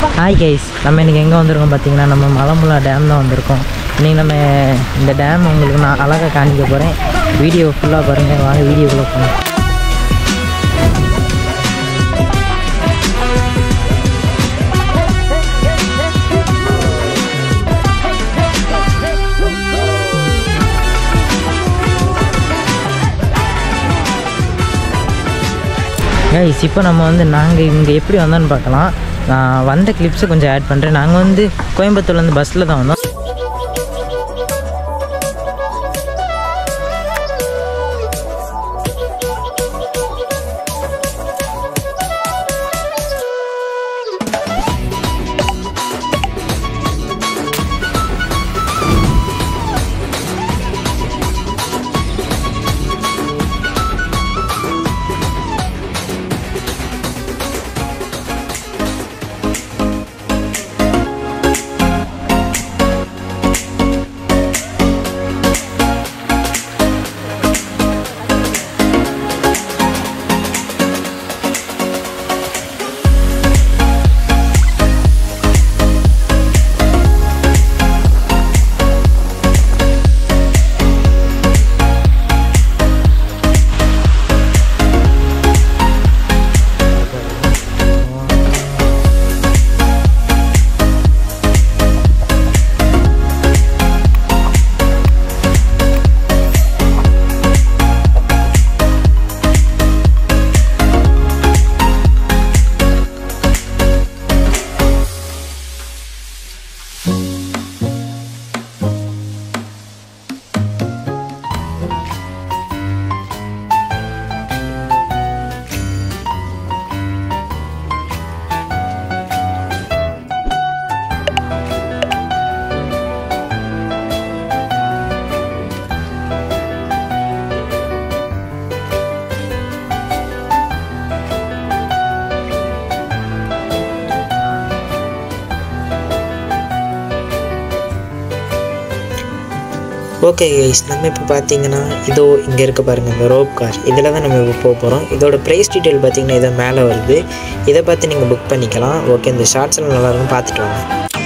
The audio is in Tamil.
ஹாய் கைஸ் நம்ம இன்றைக்கி எங்கே வந்திருக்கோம் பார்த்தீங்கன்னா நம்ம மலமுலா டேம் தான் வந்திருக்கோம் இன்றைக்கி நம்ம இந்த டேம் உங்களுக்கு நான் அழகாக காணிக்க போகிறேன் வீடியோ ஃபுல்லாக பாருங்கள் வாங்க வீடியோக்குள்ளே போகலாம் கைஸ் இப்போ நம்ம வந்து நாங்கள் இங்கே எப்படி வந்தோன்னு பார்க்கலாம் நான் வந்த கிளிப்ஸை கொஞ்சம் ஆட் பண்ணுறேன் நாங்கள் வந்து கோயம்புத்தூர்லேருந்து பஸ்ஸில் தான் வந்தோம் ஓகே கைஸ் நம்ம இப்போ பார்த்தீங்கன்னா இதோ இங்கே இருக்க பாருங்கள் இந்த ரோப் கார் இதில் தான் நம்ம இப்போ போக போகிறோம் இதோட ப்ரைஸ் டீட்டெயில் பார்த்தீங்கன்னா இதை மேலே வருது இதை பார்த்து நீங்கள் புக் பண்ணிக்கலாம் ஓகே இந்த ஷார்ட்ஸ் எல்லாம் நல்லா இருக்கும் பார்த்துட்டு வாங்க